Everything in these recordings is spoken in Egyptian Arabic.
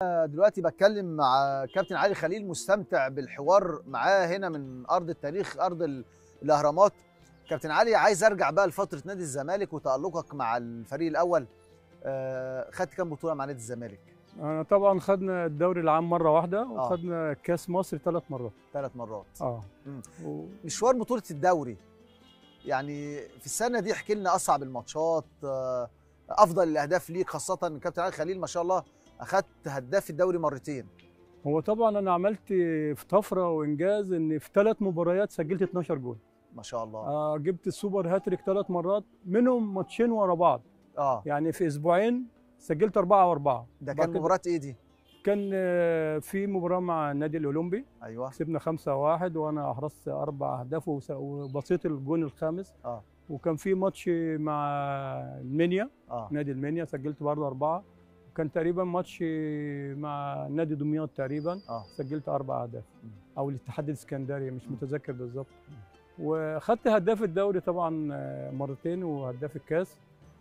دلوقتي بتكلم مع كابتن علي خليل مستمتع بالحوار معاه هنا من ارض التاريخ ارض ال- الاهرامات كابتن علي عايز ارجع بقى لفتره نادي الزمالك وتالقك مع الفريق الاول آه، خدت كام بطوله مع نادي الزمالك أنا طبعا خدنا الدوري العام مره واحده وخدنا كاس مصر ثلاث مرات ثلاث مرات اه مم. و- مشوار بطوله الدوري يعني في السنه دي احكي لنا اصعب الماتشات آه، افضل الاهداف ليك خاصه إن كابتن علي خليل ما شاء الله اخدت هداف الدوري مرتين هو طبعا انا عملت في طفره وانجاز ان في ثلاث مباريات سجلت 12 جول ما شاء الله آه جبت السوبر هاتريك ثلاث مرات منهم ماتشين ورا بعض اه يعني في اسبوعين سجلت أربعة وأربعة ده بعد كان كده مباراه ايه دي كان آه، في مباراة مع النادي الأولمبي ايوه كسبنا خمسة واحد وأنا أحرزت أربع أهداف وس- وبصيت الجون الخامس اه وكان في ماتش مع المنيا اه نادي المنيا سجلت برضه أربعة وكان تقريبا ماتش مع نادي دمياط تقريبا اه سجلت أربع أهداف مم. أو الاتحاد الإسكندري مش مم. متذكر بالظبط وخدت هداف الدوري طبعا آه، مرتين وهداف الكاس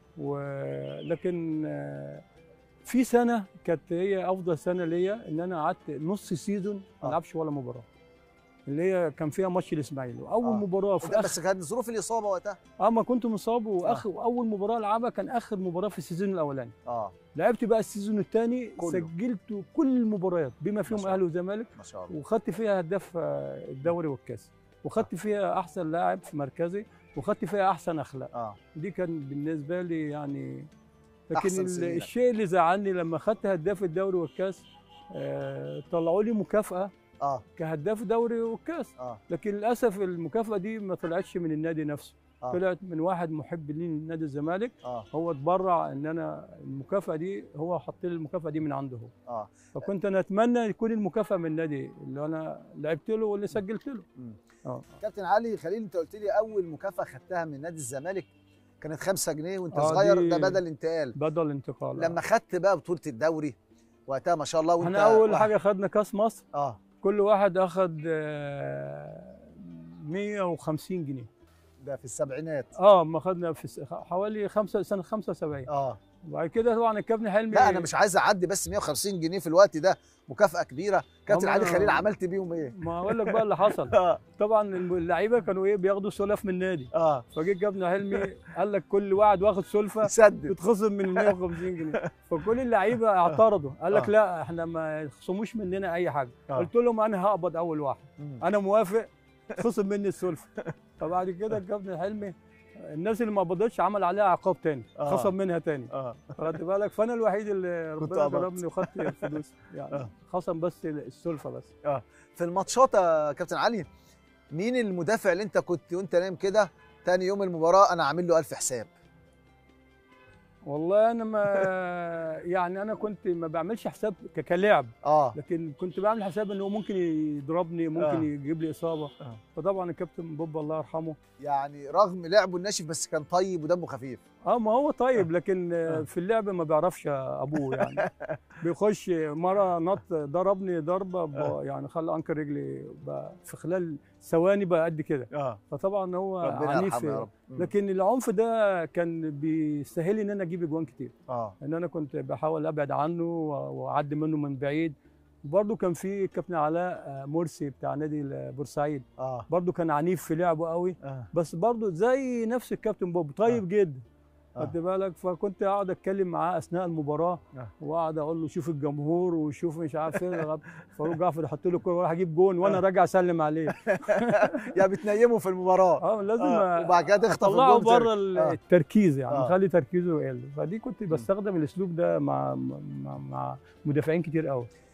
ولكن آه، في سنة كانت هي أفضل سنة ليا إن أنا قعدت نص سيزون آه. ما ألعبش ولا مباراة اللي هي كان فيها ماتش الإسماعيلي وأول آه. مباراة في وده آخر بس كانت ظروف الاصابه وقتها اه ما كنت مصاب واخر واول مباراه العبها كان اخر مباراه في السيزون الاولاني اه لعبت بقى السيزون الثاني كله. سجلت كل المباريات بما فيهم ما شاء اهلي وزمالك ما شاء الله وخدت فيها هداف آه، الدوري والكاس وخدت فيها احسن لاعب في مركزي وخدت فيها احسن اخلاق اه دي كان بالنسبه لي يعني لكن أحسن ال- سنينك. الشيء اللي زعلني لما خدت هداف الدوري والكاس آه، طلعوا لي مكافاه اه كهداف دوري والكاس اه لكن للاسف المكافاه دي ما طلعتش من النادي نفسه آه. طلعت من واحد محب لي نادي الزمالك اه هو اتبرع ان انا المكافاه دي هو حط لي المكافاه دي من عنده هو اه فكنت انا اتمنى يكون المكافاه من النادي اللي انا لعبت له واللي سجلت له مم. اه كابتن علي خليل انت قلت لي اول مكافاه خدتها من نادي الزمالك كانت 5 جنيه وانت آه، صغير دي- ده بدل انتقال بدل انتقال لما خدت بقى بطوله الدوري وقتها ما شاء الله وانت احنا اول واحد- حاجه خدنا كاس مصر اه كل واحد اخد آه، 150 جنيه ده في السبعينات اه ما خدنا في س- حوالي خمسة سنه 75 اه وبعد كده طبعا الكابتن حلمي لا انا مش عايز اعدي بس 150 جنيه في الوقت ده مكافاه كبيره كابتن هم- علي خليل عملت بيهم ايه ما اقول لك بقى اللي حصل اه طبعا اللعيبه كانوا ايه بياخدوا سلف من النادي اه فجيت كابتن حلمي قال لك كل واحد واخد سلفه سدد بتخصم من 150 جنيه فكل اللعيبه اعترضوا قال لك آه. لا احنا ما يخصموش مننا اي حاجه آه. قلت لهم انا هقبض اول واحد مم. انا موافق خصم مني السلفه فبعد كده الكابتن حلمي الناس اللي ما قبضتش عمل عليها عقاب تاني آه. خصم منها تاني اه خدت بالك فانا الوحيد اللي كنت ربنا قبضت. كرمني وخدت الفلوس يعني آه. خصم بس السلفه بس في الماتشات يا كابتن علي مين المدافع اللي انت كنت وانت نايم كده تاني يوم المباراه انا عامل له ألف حساب والله انا ما يعني انا كنت ما بعملش حساب ك- كلاعب اه لكن كنت بعمل حساب انه ممكن يضربني ممكن آه. يجيب لي اصابه آه. فطبعا الكابتن بوب الله يرحمه يعني رغم لعبه الناشف بس كان طيب ودمه خفيف اه ما هو طيب لكن آه. آه. في اللعب ما بيعرفش ابوه يعني بيخش مره نط ضربني ضربه ب- يعني خلى انكر رجلي بقى في خلال ثواني بقى قد كده اه فطبعا هو ربنا عنيف يرحمه يا رب مم. لكن العنف ده كان بيسهل لي ان انا اجيب اجوان كتير اه ان انا كنت بحاول ابعد عنه و- واعدي منه من بعيد برضه كان في كابتن علاء آه، مرسي بتاع نادي بورسعيد اه برضه كان عنيف في لعبه قوي اه بس برضه زي نفس الكابتن بوب طيب جدا آه. خدت بالك فكنت اقعد اتكلم معاه اثناء المباراه آه. واقعد اقول له شوف الجمهور وشوف مش عارف ايه لغاية فاروق جعفر يحط له كوره واروح اجيب جون وانا آه. راجع اسلم عليه يا بتنيمه في المباراه اه لازم آه. وبعد كده تخطف اطلعه الجون بره آه. التركيز يعني آه. خلي تركيزه يقل فدي كنت بستخدم الاسلوب ده مع مع, مع مدافعين كتير قوي